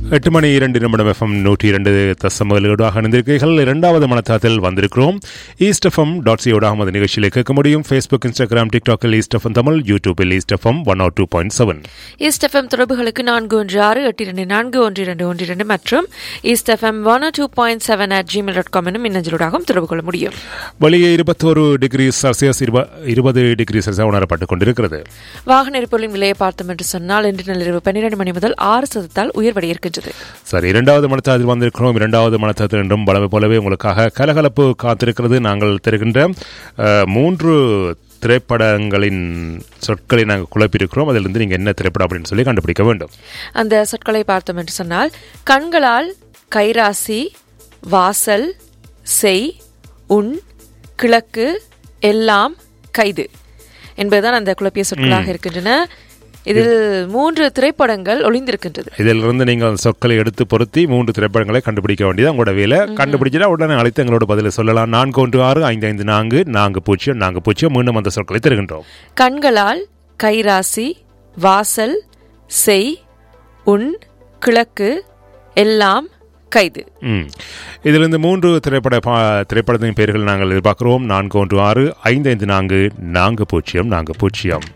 எட்டு மணி இரண்டு நிமிடம் எஃப்எம் நூற்றி இரண்டு தசமகளோடாக இணைந்திருக்கிறீர்கள் இரண்டாவது மனத்தாத்தில் வந்திருக்கிறோம் ஈஸ்ட் எஃப்எம் டாட் சியோட அகமது நிகழ்ச்சியில் கேட்க முடியும் ஃபேஸ்புக் இன்ஸ்டாகிராம் டிக்டாக்கில் ஈஸ்ட் எஃப்எம் தமிழ் யூடியூபில் East F M one or two point seven East F M தொடர்புகளுக்கு நான்கு ஒன்று ஆறு எட்டு இரண்டு நான்கு ஒன்று இரண்டு ஒன்று இரண்டு மற்றும் East F M one two point seven at Gmail dot com என்னும் மின்னஞ்சலூடாகவும் தொடர்பு கொள்ள முடியும் வெளியே இருபத்தோரு டிகிரி செல்சியஸ் இருப- இருபது டிகிரி செல்சியஸ் உணரப்பட்டுக் கொண்டிருக்கிறது வாகன எரிபொருளின் விலையை பார்த்தோம் என்று சொன்னால் இன்று நள்ளிரவு பன்னிரண்டு மணி முதல் ஆறு சதத்தால் உயர்வடை இருக்கின்றது சரி இரண்டாவது மனத்தாத்தில் வந்திருக்கிறோம் இரண்டாவது மனத்தாத்தில் என்றும் பலவை போலவே உங்களுக்காக கலகலப்பு காத்திருக்கிறது நாங்கள் தருகின்ற அஹ், மூன்று திரைப்படங்களின் சொற்களை நாங்கள் குழப்பியிருக்கிறோம் அதிலிருந்து நீங்கள் என்ன திரைப்படம் அப்படின்னு சொல்லி கண்டுபிடிக்க வேண்டும் அந்த சொற்களை பார்த்தோம் என்று சொன்னால் கண்களால் கைராசி வாசல் செய் உன் கிழக்கு எல்லாம் கைது என்பதுதான் அந்த குழப்பிய சொற்களாக இருக்கின்றன இதில் மூன்று திரைப்படங்கள் ஒளிந்திருக்கின்றது இதிலிருந்து நீங்கள் அந்த சொற்களை எடுத்து பொருத்தி மூன்று திரைப்படங்களை கண்டுபிடிக்க வேண்டியது உங்களோட வேலை கண்டுபிடிச்சிட்டா உடனே அழைத்து எங்களோட பதிலை சொல்லலாம் நான்கு ஒன்று ஆறு ஐந்து ஐந்து நான்கு நான்கு பூஜ்ஜியம் நான்கு பூஜ்ஜியம் மீண்டும் அந்த சொற்களை தருகின்றோம் கண்களால் கைராசி வாசல் செய் உன் கிழக்கு எல்லாம் கைது ம் இதிலிருந்து மூன்று திரைப்பட பா- திரைப்படத்தின் பெயர்கள் நாங்கள் எதிர்பார்க்கிறோம் நான்கு ஒன்று ஆறு ஐந்து ஐந்து நான்கு நான்கு பூஜ்ஜியம் நான்கு பூஜ்ஜியம்